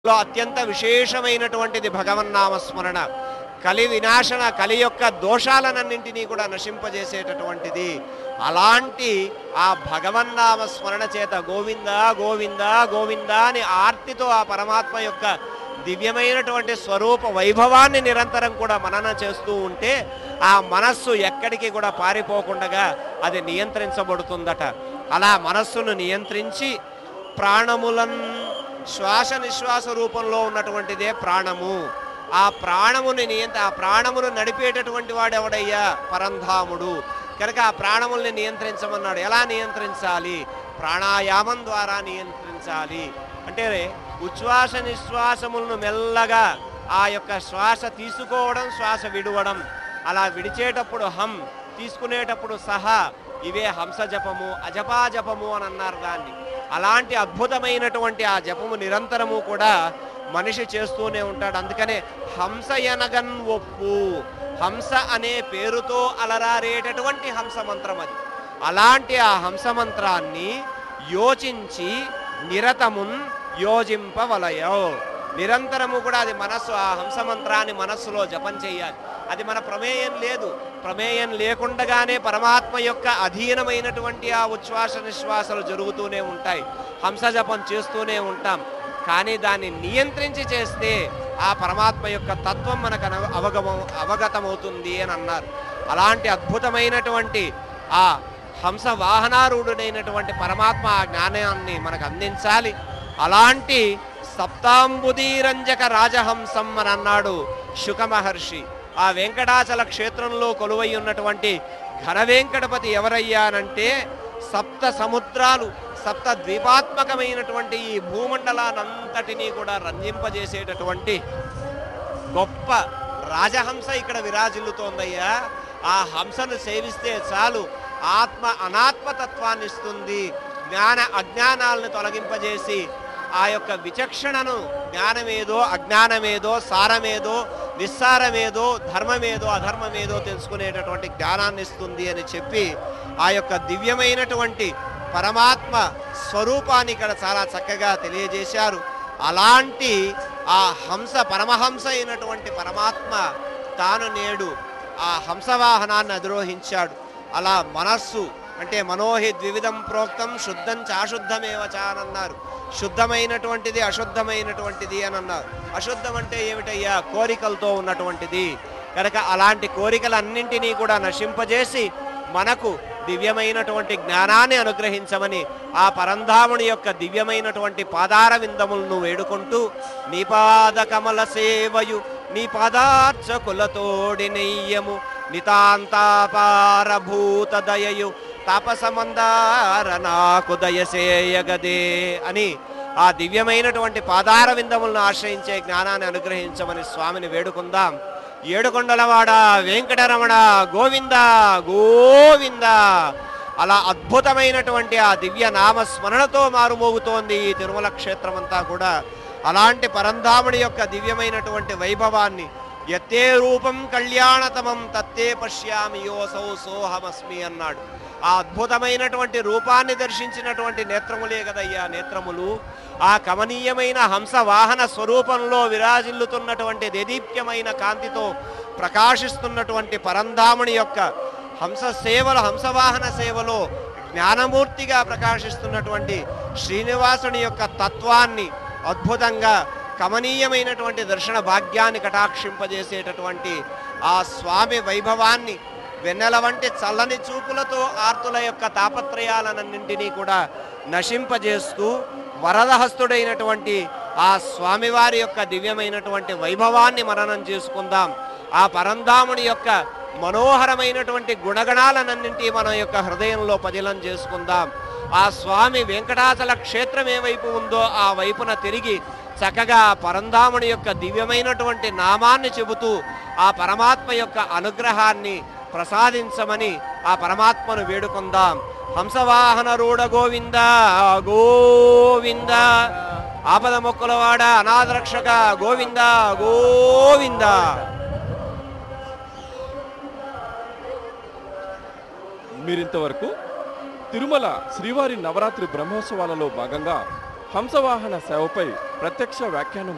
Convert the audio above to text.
లో అత్యంత విశేషమైనటువంటిది భగవన్నామస్మరణ కలి వినాశన కలి యొక్క దోషాలనన్నింటినీ కూడా నశింపజేసేటటువంటిది అలాంటి ఆ భగవన్నామ స్మరణ చేత గోవింద గోవింద గోవింద అని ఆర్తితో ఆ పరమాత్మ యొక్క దివ్యమైనటువంటి స్వరూప వైభవాన్ని నిరంతరం కూడా మనన చేస్తూ ఉంటే ఆ మనస్సు ఎక్కడికి కూడా పారిపోకుండా అది నియంత్రించబడుతుందట అలా మనస్సును నియంత్రించి ప్రాణములన్ శ్వాస నిశ్వాస రూపంలో ఉన్నటువంటిదే ప్రాణము ఆ ప్రాణముని నియంత్ర ఆ ప్రాణమును నడిపేటటువంటి వాడు ఎవడయ్యా పరంధాముడు కనుక ఆ ప్రాణముల్ని నియంత్రించమన్నాడు ఎలా నియంత్రించాలి ప్రాణాయామం ద్వారా నియంత్రించాలి అంటే ఉచ్ఛ్వాస నిశ్వాసములను మెల్లగా ఆ యొక్క శ్వాస తీసుకోవడం శ్వాస విడవడం అలా విడిచేటప్పుడు హం తీసుకునేటప్పుడు సహా ఇవే హంస జపము అజపా జపము అని అన్నారు దాన్ని అలాంటి అద్భుతమైనటువంటి ఆ జపము నిరంతరము కూడా మనిషి చేస్తూనే ఉంటాడు అందుకనే హంస ఎనగన్ ఒప్పు హంస అనే పేరుతో అలరారేటటువంటి హంస మంత్రం అది అలాంటి ఆ హంస మంత్రాన్ని యోచించి నిరతమున్ యోజింపవలయో నిరంతరము కూడా అది మనస్సు ఆ హంస మంత్రాన్ని మనస్సులో జపం చేయాలి అది మన ప్రమేయం లేదు ప్రమేయం లేకుండగానే పరమాత్మ యొక్క అధీనమైనటువంటి ఆ ఉచ్ఛ్వాస నిశ్వాసాలు జరుగుతూనే ఉంటాయి హంస జపం చేస్తూనే ఉంటాం కానీ దాన్ని నియంత్రించి చేస్తే ఆ పరమాత్మ యొక్క తత్వం మనకు అన- అవగమ అవగతమవుతుంది అని అన్నారు అలాంటి అద్భుతమైనటువంటి ఆ హంస వాహనారూఢుడైనటువంటి పరమాత్మ ఆ జ్ఞానాన్ని మనకు అందించాలి అలాంటి సప్తాంబుదీరంజక రాజహంసం అని అన్నాడు శుక మహర్షి ఆ వెంకటాచల క్షేత్రంలో కొలువై ఉన్నటువంటి ఘన వెంకటపతి ఎవరయ్యానంటే సప్త సముద్రాలు సప్త ద్వీపాత్మకమైనటువంటి ఈ భూమండలానంతటినీ కూడా రంజింపజేసేటటువంటి గొప్ప రాజహంస ఇక్కడ విరాజిల్లుతోందయ్యా ఆ హంసను సేవిస్తే చాలు ఆత్మ అనాత్మతత్వాన్ని ఇస్తుంది జ్ఞాన అజ్ఞానాలను తొలగింపజేసి ఆ యొక్క విచక్షణను జ్ఞానమేదో అజ్ఞానమేదో సారమేదో నిస్సారమేదో ధర్మమేదో అధర్మమేదో తెలుసుకునేటటువంటి జ్ఞానాన్ని ఇస్తుంది అని చెప్పి ఆ యొక్క దివ్యమైనటువంటి పరమాత్మ స్వరూపాన్ని ఇక్కడ చాలా చక్కగా తెలియజేశారు అలాంటి ఆ హంస పరమహంస అయినటువంటి పరమాత్మ తాను నేడు ఆ హంసవాహనాన్ని అధిరోహించాడు అలా మనస్సు అంటే మనోహి ద్వివిధం ప్రోక్తం శుద్ధం చాశుద్ధమేవ చ అని అన్నారు శుద్ధమైనటువంటిది అశుద్ధమైనటువంటిది అని అన్నారు అశుద్ధం అంటే ఏమిటయ్యా కోరికలతో ఉన్నటువంటిది కనుక అలాంటి కోరికలన్నింటినీ కూడా నశింపజేసి మనకు దివ్యమైనటువంటి జ్ఞానాన్ని అనుగ్రహించమని ఆ పరంధాముని యొక్క దివ్యమైనటువంటి పాదార విందములను వేడుకుంటూ నీ పాద కమల సేవయు నీ పదార్చకులతోడి నెయ్యము నితాంతాపారభూత దయయు తాపసమందార నాకు దయసేయగదే అని ఆ దివ్యమైనటువంటి పాదార విందములను ఆశ్రయించే జ్ఞానాన్ని అనుగ్రహించమని స్వామిని వేడుకుందాం ఏడుకొండలవాడ వెంకటరమణ గోవింద గోవింద అలా అద్భుతమైనటువంటి ఆ దివ్య నామ స్మరణతో మారుమోగుతోంది ఈ తిరుమల క్షేత్రం అంతా కూడా అలాంటి పరంధాముడి యొక్క దివ్యమైనటువంటి వైభవాన్ని ఎత్తే రూపం కళ్యాణతమం తత్తే పశ్యామి యోసౌ సోహమస్మి అన్నాడు ఆ అద్భుతమైనటువంటి రూపాన్ని దర్శించినటువంటి నేత్రములే కదయ్యా నేత్రములు ఆ కమనీయమైన హంస వాహన స్వరూపంలో విరాజిల్లుతున్నటువంటి దేదీప్యమైన కాంతితో ప్రకాశిస్తున్నటువంటి పరంధాముని యొక్క హంస సేవలు హంసవాహన సేవలో జ్ఞానమూర్తిగా ప్రకాశిస్తున్నటువంటి శ్రీనివాసుని యొక్క తత్వాన్ని అద్భుతంగా కమనీయమైనటువంటి దర్శన భాగ్యాన్ని కటాక్షింపజేసేటటువంటి ఆ స్వామి వైభవాన్ని వెన్నెల వంటి చల్లని చూపులతో ఆర్తుల యొక్క తాపత్రయాలన్నింటినీ కూడా నశింపజేస్తూ వరదహస్తుడైనటువంటి ఆ స్వామివారి యొక్క దివ్యమైనటువంటి వైభవాన్ని మననం చేసుకుందాం ఆ పరంధాముని యొక్క మనోహరమైనటువంటి గుణగణాలనన్నింటి మన యొక్క హృదయంలో పదిలం చేసుకుందాం ఆ స్వామి వెంకటాచల క్షేత్రం ఏ వైపు ఉందో ఆ వైపున తిరిగి చక్కగా ఆ పరంధాముని యొక్క దివ్యమైనటువంటి నామాన్ని చెబుతూ ఆ పరమాత్మ యొక్క అనుగ్రహాన్ని ప్రసాదించమని ఆ పరమాత్మను వేడుకుందాం హంసవాహన రూఢ గోవింద గోవింద ఆపద మొక్కులవాడ అనాథరక్షక గోవింద గోవింద మీరింతవరకు తిరుమల శ్రీవారి నవరాత్రి బ్రహ్మోత్సవాలలో భాగంగా హంసవాహన సేవపై ప్రత్యక్ష వ్యాఖ్యానం